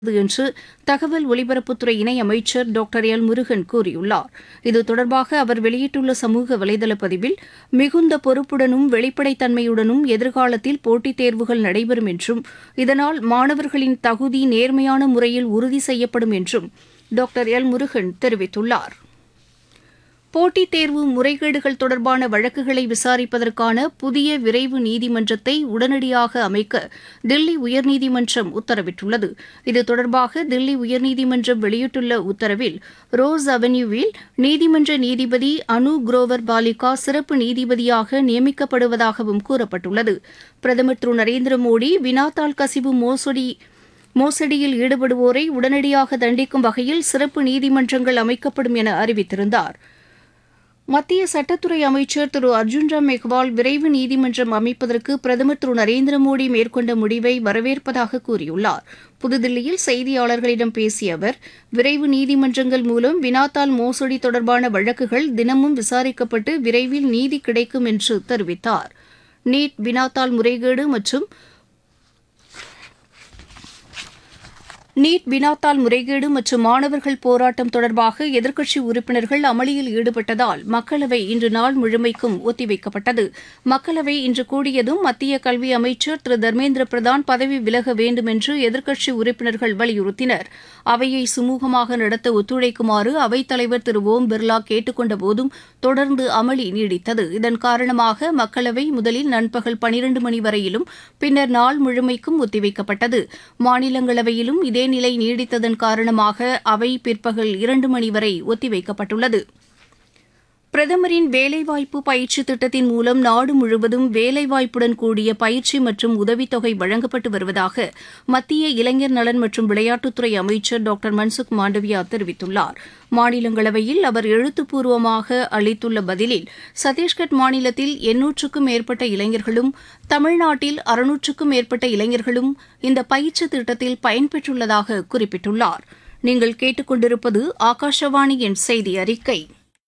என்று தகவல் ஒலிபரப்புத்துறை இணையமைச்சர் டாக்டர் எல் முருகன் கூறியுள்ளார் இது தொடர்பாக அவர் வெளியிட்டுள்ள சமூக வலைதள பதிவில் மிகுந்த பொறுப்புடனும் வெளிப்படைத்தன்மையுடனும் எதிர்காலத்தில் போட்டித் தேர்வுகள் நடைபெறும் என்றும் இதனால் மாணவர்களின் தகுதி நேர்மையான முறையில் உறுதி செய்யப்படும் என்றும் டாக்டர் எல் முருகன் தெரிவித்துள்ளார் போட்டித் தேர்வு முறைகேடுகள் தொடர்பான வழக்குகளை விசாரிப்பதற்கான புதிய விரைவு நீதிமன்றத்தை உடனடியாக அமைக்க தில்லி உயர்நீதிமன்றம் உத்தரவிட்டுள்ளது இது தொடர்பாக தில்லி உயர்நீதிமன்றம் வெளியிட்டுள்ள உத்தரவில் ரோஸ் அவென்யூவில் நீதிமன்ற நீதிபதி அனு குரோவர் பாலிகா சிறப்பு நீதிபதியாக நியமிக்கப்படுவதாகவும் கூறப்பட்டுள்ளது பிரதமர் திரு நரேந்திர மோடி வினாத்தாள் கசிவு மோசடி மோசடியில் ஈடுபடுவோரை உடனடியாக தண்டிக்கும் வகையில் சிறப்பு நீதிமன்றங்கள் அமைக்கப்படும் என அறிவித்திருந்தார் மத்திய சட்டத்துறை அமைச்சர் திரு அர்ஜுன் ராம் மெக்வால் விரைவு நீதிமன்றம் அமைப்பதற்கு பிரதமர் திரு நரேந்திர மோடி மேற்கொண்ட முடிவை வரவேற்பதாக கூறியுள்ளார் புதுதில்லியில் செய்தியாளர்களிடம் பேசிய அவர் விரைவு நீதிமன்றங்கள் மூலம் வினாத்தாள் மோசடி தொடர்பான வழக்குகள் தினமும் விசாரிக்கப்பட்டு விரைவில் நீதி கிடைக்கும் என்று தெரிவித்தார் நீட் வினாத்தாள் முறைகேடு மற்றும் நீட் வினாத்தாள் முறைகேடு மற்றும் மாணவர்கள் போராட்டம் தொடர்பாக எதிர்க்கட்சி உறுப்பினர்கள் அமளியில் ஈடுபட்டதால் மக்களவை இன்று நாள் முழுமைக்கும் ஒத்திவைக்கப்பட்டது மக்களவை இன்று கூடியதும் மத்திய கல்வி அமைச்சர் திரு தர்மேந்திர பிரதான் பதவி விலக வேண்டும் என்று எதிர்க்கட்சி உறுப்பினர்கள் வலியுறுத்தினர் அவையை சுமூகமாக நடத்த ஒத்துழைக்குமாறு அவைத்தலைவர் திரு ஓம் பிர்லா கேட்டுக் கொண்ட போதும் தொடர்ந்து அமளி நீடித்தது இதன் காரணமாக மக்களவை முதலில் நண்பகல் பனிரண்டு மணி வரையிலும் பின்னர் நாள் முழுமைக்கும் ஒத்திவைக்கப்பட்டது மாநிலங்களவையிலும் இதே நிலை நீடித்ததன் காரணமாக அவை பிற்பகல் இரண்டு மணி வரை ஒத்திவைக்கப்பட்டுள்ளது பிரதமரின் வேலைவாய்ப்பு பயிற்சி திட்டத்தின் மூலம் நாடு முழுவதும் வேலைவாய்ப்புடன் கூடிய பயிற்சி மற்றும் உதவித்தொகை வழங்கப்பட்டு வருவதாக மத்திய இளைஞர் நலன் மற்றும் விளையாட்டுத்துறை அமைச்சர் டாக்டர் மன்சுக் மாண்டவியா தெரிவித்துள்ளார் மாநிலங்களவையில் அவர் எழுத்துப்பூர்வமாக அளித்துள்ள பதிலில் சத்தீஸ்கட் மாநிலத்தில் எண்ணூற்றுக்கும் மேற்பட்ட இளைஞர்களும் தமிழ்நாட்டில் அறுநூற்றுக்கும் மேற்பட்ட இளைஞர்களும் இந்த பயிற்சி திட்டத்தில் பயன்பெற்றுள்ளதாக குறிப்பிட்டுள்ளார் நீங்கள் கேட்டுக்கொண்டிருப்பது ஆகாஷவாணியின் செய்தி அறிக்கை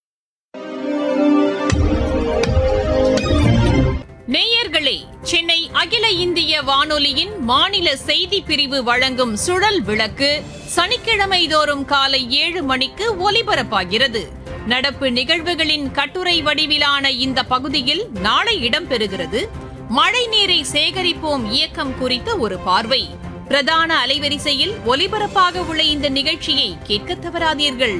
நேயர்களே சென்னை அகில இந்திய வானொலியின் மாநில செய்தி பிரிவு வழங்கும் சுழல் விளக்கு சனிக்கிழமை தோறும் காலை ஏழு மணிக்கு ஒலிபரப்பாகிறது நடப்பு நிகழ்வுகளின் கட்டுரை வடிவிலான இந்த பகுதியில் நாளை இடம்பெறுகிறது மழை நீரை சேகரிப்போம் இயக்கம் குறித்த ஒரு பார்வை பிரதான அலைவரிசையில் ஒலிபரப்பாக உள்ள இந்த நிகழ்ச்சியை கேட்க தவறாதீர்கள்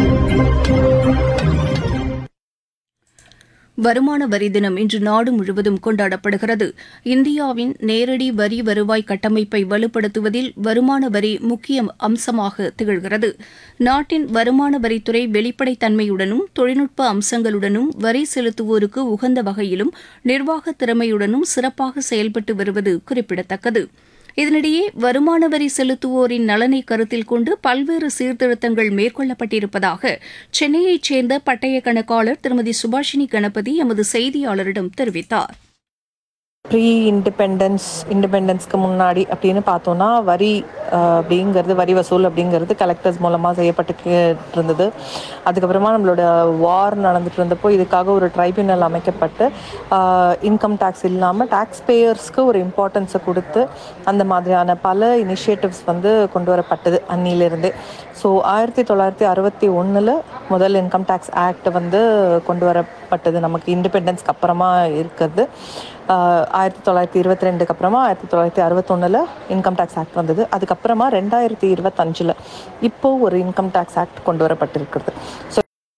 வருமான வரி தினம் இன்று நாடு முழுவதும் கொண்டாடப்படுகிறது இந்தியாவின் நேரடி வரி வருவாய் கட்டமைப்பை வலுப்படுத்துவதில் வருமான வரி முக்கிய அம்சமாக திகழ்கிறது நாட்டின் வருமான வரித்துறை வெளிப்படைத்தன்மையுடனும் தொழில்நுட்ப அம்சங்களுடனும் வரி செலுத்துவோருக்கு உகந்த வகையிலும் நிர்வாக திறமையுடனும் சிறப்பாக செயல்பட்டு வருவது குறிப்பிடத்தக்கது இதனிடையே வருமான வரி செலுத்துவோரின் நலனை கருத்தில் கொண்டு பல்வேறு சீர்திருத்தங்கள் மேற்கொள்ளப்பட்டிருப்பதாக சென்னையைச் சேர்ந்த பட்டய கணக்காளர் திருமதி சுபாஷினி கணபதி எமது செய்தியாளரிடம் தெரிவித்தார் ப்ரீ இண்டிபெண்டன்ஸ் இண்டிபெண்டன்ஸ்க்கு முன்னாடி அப்படின்னு பார்த்தோன்னா வரி அஹ், அப்படிங்கிறது வரி வசூல் அப்படிங்கிறது கலெக்டர்ஸ் மூலமாக செய்யப்பட்டு இருந்தது அதுக்கப்புறமா நம்மளோட வார் நடந்துட்டு இருந்தப்போ இதுக்காக ஒரு ட்ரைபியூனல் அமைக்கப்பட்டு இன்கம் டேக்ஸ் இல்லாமல் டேக்ஸ் பேயர்ஸ்க்கு ஒரு இம்பார்ட்டன்ஸை கொடுத்து அந்த மாதிரியான பல இனிஷியேட்டிவ்ஸ் வந்து கொண்டு வரப்பட்டது அன்னியிலிருந்தே ஸோ ஆயிரத்தி தொள்ளாயிரத்தி அறுபத்தி ஒன்றில் முதல் இன்கம் டேக்ஸ் ஆக்ட் வந்து கொண்டு வரப்பட்டது நமக்கு இண்டிபெண்டன்ஸ்க்கு அப்புறமா இருக்கிறது ஆஹ் ஆயிரத்தி தொள்ளாயிரத்தி இருபத்தி ரெண்டுக்கு அப்புறமா ஆயிரத்தி தொள்ளாயிரத்தி அறுபத்தொன்னில் இன்கம் டேக்ஸ் ஆக்ட் வந்தது அதுக்கப்புறமா ரெண்டாயிரத்தி இருபத்தஞ்சில் இப்போ ஒரு இன்கம் டேக்ஸ் ஆக்ட் கொண்டு வரப்பட்டிருக்கிறது ஸோ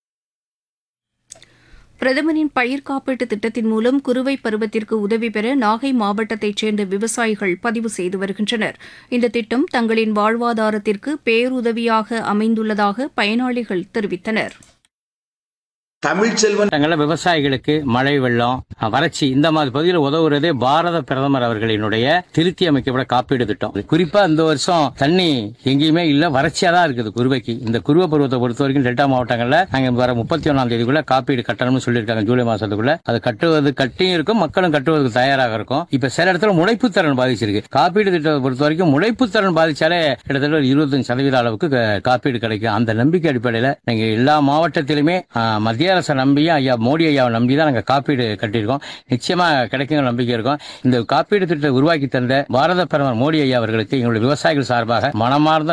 பிரதமரின் பயிர் காப்பீட்டு திட்டத்தின் மூலம் குறுவை பருவத்திற்கு உதவி பெற நாகை மாவட்டத்தைச் சேர்ந்த விவசாயிகள் பதிவு செய்து வருகின்றனர் இந்த திட்டம் தங்களின் வாழ்வாதாரத்திற்கு பேருதவியாக அமைந்துள்ளதாக பயனாளிகள் தெரிவித்தனர் தமிழ்ச்செல்வன் தங்கள விவசாயிகளுக்கு மழை வெள்ளம் வறட்சி இந்த மாதிரி பகுதியில் உதவுறதே பாரத பிரதமர் அவர்களினுடைய திருத்தி அமைக்கப்பட்ட காப்பீடு திட்டம் குறிப்பா இந்த வருஷம் தண்ணி எங்கேயுமே இல்ல வறட்சியா தான் இருக்குது குருவைக்கு இந்த குருவ பருவத்தை பொறுத்த வரைக்கும் டெல்டா மாவட்டங்கள்ல நாங்க வர முப்பத்தி ஒன்னாம் தேதிக்குள்ள காப்பீடு கட்டணும்னு சொல்லியிருக்காங்க ஜூலை மாசத்துக்குள்ள அது கட்டுவது கட்டியும் இருக்கும் மக்களும் கட்டுவதற்கு தயாராக இருக்கும் இப்ப சில இடத்துல முளைப்பு திறன் பாதிச்சிருக்கு காப்பீடு திட்டத்தை பொறுத்த வரைக்கும் முளைப்பு திறன் பாதிச்சாலே கிட்டத்தட்ட ஒரு இருபத்தஞ்சு சதவீத அளவுக்கு க- காப்பீடு கிடைக்கும் அந்த நம்பிக்கை அடிப்படையில் நாங்க எல்லா மாவட்டத்திலுமே ஆ, மத்திய அரசை நம்பியும் ஐயா மோடி ஐயாவை நம்பி தான் நாங்க காப்பீடு கட்டியிருக்கோம் நிச்சயமா கிடைக்குங்கிற நம்பிக்கை இருக்கும் இந்த காப்பீடு திட்டத்தை உருவாக்கி தந்த பாரத பிரதமர் மோடி ஐயா அவர்களுக்கு எங்களுடைய விவசாயிகள் சார்பாக மனமார்ந்த